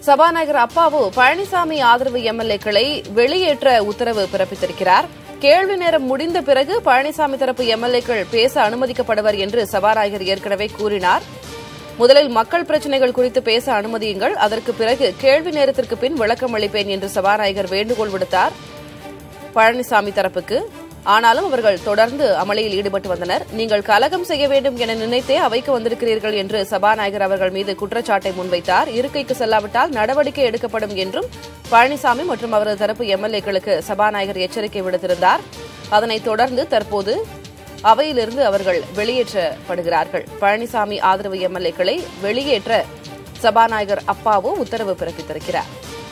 சபாநாயகர் அப்பாவு பழனிசாமி ஆதரவு எம்எல்ஏக்களை வெளியேற்ற உத்தரவு பிறப்பித்திருக்கிறார் கேள்வி நேரம் முடிந்த பிறகு பழனிசாமி தரப்பு எம்எல்ஏக்கள் பேச அனுமதிக்கப்படுவர் என்று சபாநாயகர் ஏற்கனவே கூறினார் முதலில் மக்கள் பிரச்சினைகள் குறித்து பேச அனுமதியுங்கள் அதற்கு பிறகு கேள்வி நேரத்திற்கு பின் விளக்கம் அளிப்பேன் என்று சபாநாயகர் வேண்டுகோள் விடுத்தார் பழனிசாமி தரப்புக்கு ஆனாலும் அவர்கள் தொடர்ந்து அமளியில் ஈடுபட்டு வந்தனர் நீங்கள் கலகம் செய்ய வேண்டும் என நினைத்தே அவைக்கு வந்திருக்கிறீர்கள் என்று சபாநாயகர் அவர்கள் மீது குற்றச்சாட்டை முன்வைத்தார் இருக்கைக்கு செல்லாவிட்டால் நடவடிக்கை எடுக்கப்படும் என்றும் பழனிசாமி மற்றும் அவரது தரப்பு எம்எல்ஏக்களுக்கு சபாநாயகர் எச்சரிக்கை விடுத்திருந்தார் அதனைத் தொடர்ந்து தற்போது அவையிலிருந்து அவர்கள் வெளியேற்றப்படுகிறார்கள் பழனிசாமி ஆதரவு எம்எல்ஏக்களை வெளியேற்ற சபாநாயகர் அப்பாவு உத்தரவு பிறப்பித்திருக்கிறார்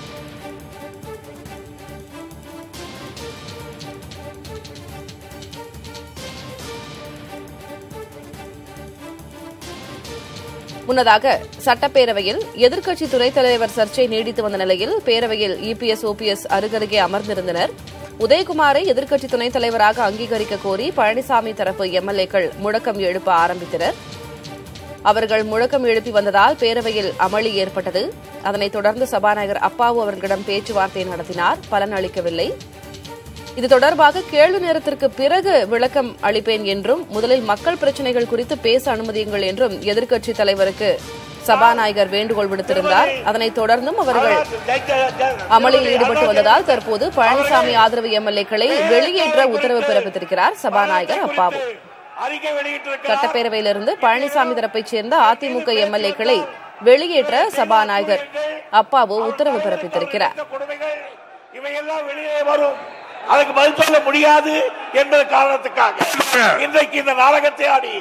முன்னதாக சட்டப்பேரவையில் எதிர்க்கட்சி துணைத் தலைவர் சர்ச்சை நீடித்து வந்த நிலையில் பேரவையில் இபிஎஸ் ஓபிஎஸ் அருகருகே அமர்ந்திருந்தனர் உதயகுமாரை எதிர்க்கட்சி துணைத் தலைவராக அங்கீகரிக்க கோரி பழனிசாமி தரப்பு எம்எல்ஏக்கள் முழக்கம் எழுப்ப ஆரம்பித்தனர் அவர்கள் முழக்கம் எழுப்பி வந்ததால் பேரவையில் அமளி ஏற்பட்டது அதனைத் தொடர்ந்து சபாநாயகர் அப்பாவு அவர்களிடம் பேச்சுவார்த்தை நடத்தினார் பலன் அளிக்கவில்லை இது தொடர்பாக கேள்வி நேரத்திற்கு பிறகு விளக்கம் அளிப்பேன் என்றும் முதலில் மக்கள் பிரச்சினைகள் குறித்து பேச அனுமதியுங்கள் என்றும் எதிர்க்கட்சித் தலைவருக்கு சபாநாயகர் வேண்டுகோள் விடுத்திருந்தார் அதனைத் தொடர்ந்தும் அவர்கள் அமளியில் ஈடுபட்டு வந்ததால் தற்போது பழனிசாமி ஆதரவு எம்எல்ஏக்களை வெளியேற்ற உத்தரவு பிறப்பித்திருக்கிறார் சபாநாயகர் அப்பாவு அறிக்கை வெளியிட்டிருக்கிறார் சட்டப்பேரவையிலிருந்து பழனிசாமி தரப்பைச் சேர்ந்த அதிமுக எம்எல்ஏக்களை வெளியேற்ற சபாநாயகர் அப்பாவு உத்தரவு பிறப்பித்திருக்கிறார் இந்த கொடுமைகள் இவையெல்லாம் வெளியே வரும் அதுக்கு பதில் சொல்ல முடியாது என்பது காரணத்துக்காக இன்றைக்கு இந்த நாடகத்தை ஆடி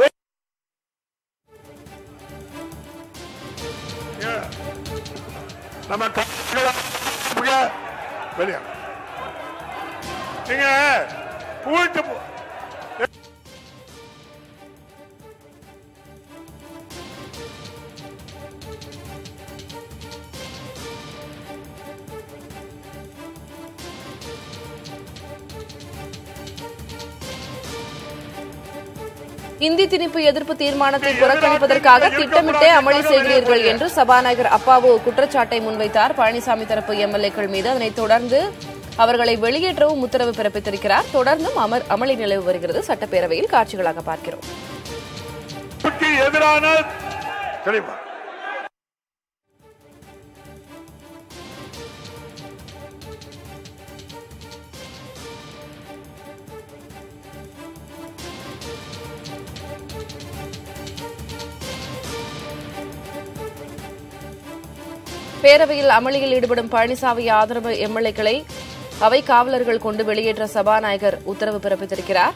நம்ம க- வெளியே நீங்க போயிட்டு போ- இந்தி திணிப்பு எதிர்ப்பு தீர்மானத்தை புறக்கணிப்பதற்காக திட்டமிட்டே அமளி செய்கிறீர்கள் என்று சபாநாயகர் அப்பாவு குற்றச்சாட்டை முன்வைத்தார் பழனிசாமி தரப்பு எம்எல்ஏக்கள் மீது அதனைத் தொடர்ந்து அவர்களை வெளியேற்றவும் உத்தரவு பிறப்பித்திருக்கிறார் தொடர்ந்தும் அமர் அமளி நிலவு வருகிறது சட்டப்பேரவையில் காட்சிகளாக பார்க்கிறோம் க்கு எதிரான தெளிவா பேரவையில் அமளியில் ஈடுபடும் பழனிசாமி ஆதரவு எம்எல்ஏக்களை அவை காவலர்கள் கொண்டு வெளியேற்ற சபாநாயகர் உத்தரவு பிறப்பித்திருக்கிறார்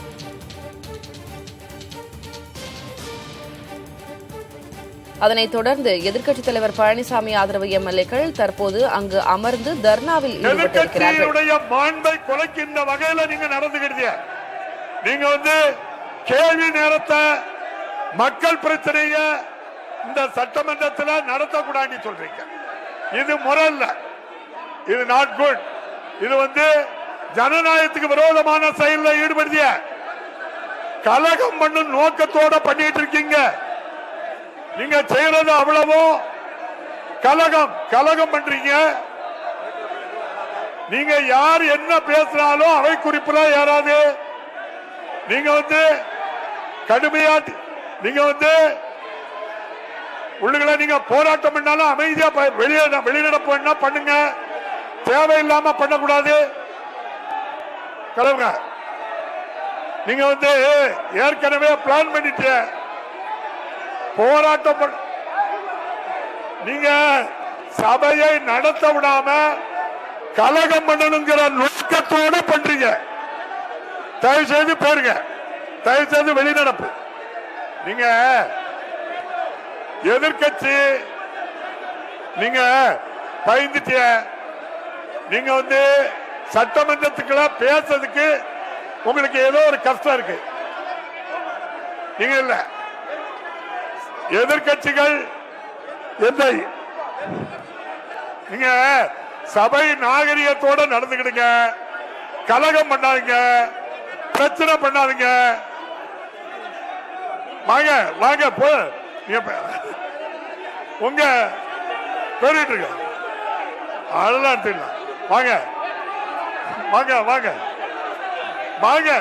அதனைத் தொடர்ந்து எதிர்க்கட்சித் தலைவர் பழனிசாமி ஆதரவு எம்எல்ஏக்கள் தற்போது அங்கு அமர்ந்து தர்ணாவில் ஈடுபட்டிருக்கிறார்கள் எதிர்கட்சியினுடைய மாண்பை குலைக்கின்ற வகையில நீங்க நடந்துக்கிட்டீங்க நீங்க வந்து கேள்வி நேரத்தை மக்கள் பிரச்சனைய இந்த சட்டமன்றத்தில் நடத்தக்கூடாதுன்னு சொல்றீங்க இது முறை இல்ல இது நாட் குட் இது வந்து ஜனநாயகத்துக்கு விரோதமான செயலில் ஈடுபடுத்திய கலகம் பண்ணும் நோக்கத்தோட பண்ணிட்டு இருக்கீங்க நீங்க செய்யறது அவ்வளவும் கலகம் கலகம் பண்றீங்க நீங்க யார் என்ன பேசினாலும் அவை குறிப்புல யாராவது நீங்க வந்து கடுமையா நீங்க வந்து உள்ளுகளை நீங்க போராட்டம் பண்ணாலும் அமைதியா ப- வெளியே வெளிநடப்பு வேணா பண்ணுங்க தேவையில்லாம பண்ணக்கூடாது கிளம்புங்க நீங்க வந்து ஏற்கனவே பிளான் பண்ணிட்டு போராட்டம் பண்ண நீங்க சபையை நடத்த விடாம கலகம் பண்ணணுங்கிற நோக்கத்தோட பண்றீங்க தயவு செய்து போருங்க தயவு செய்து வெளிநடப்பு நீங்க எதிர்க்கட்சி நீங்க பயந்துட்டிய நீங்க வந்து சட்டமன்றத்துக்குள்ள பேசுறதுக்கு உங்களுக்கு ஏதோ ஒரு கஷ்டம் இருக்கு நீங்க இல்ல எதிர்க்கட்சிகள் எந்த நீங்க சபை நாகரிகத்தோட நடந்துக்கிடுங்க கலகம் பண்ணாதீங்க பிரச்சனை பண்ணாதீங்க வாங்க வாங்க போ நீங்க ப- உங்க பேரிட்டு இருக்க அதெல்லாம் எடுத்துக்கலாம் வாங்க வாங்க வாங்க வாங்க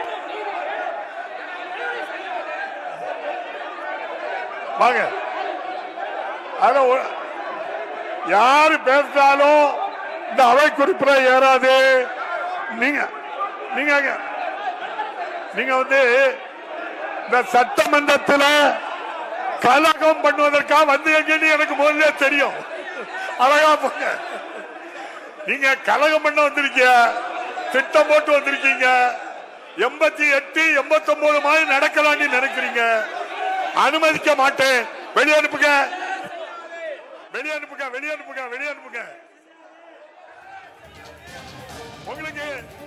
வாங்க அத ஒ- யாரு பேசினாலும் இந்த அவை குறிப்பிட ஏறாது நீங்க நீங்க அங்க- நீங்க வந்து இந்த சட்டமன்றத்தில் கலகம் பண்ணுவதற்காக வந்து எனக்கு முதல்ல தெரியும் அழகா போங்க நீங்க கலகம் பண்ண வந்திருக்கீங்க திட்டம் போட்டு வந்திருக்கீங்க எண்பத்தி எட்டு எண்பத்தி ஒன்பது மாதிரி நடக்கலாம்னு நினைக்கிறீங்க அனுமதிக்க மாட்டேன் வெளியே அனுப்புங்க வெளியே அனுப்புங்க வெளியே அனுப்புங்க வெளியே அனுப்புங்க உங்களுக்கு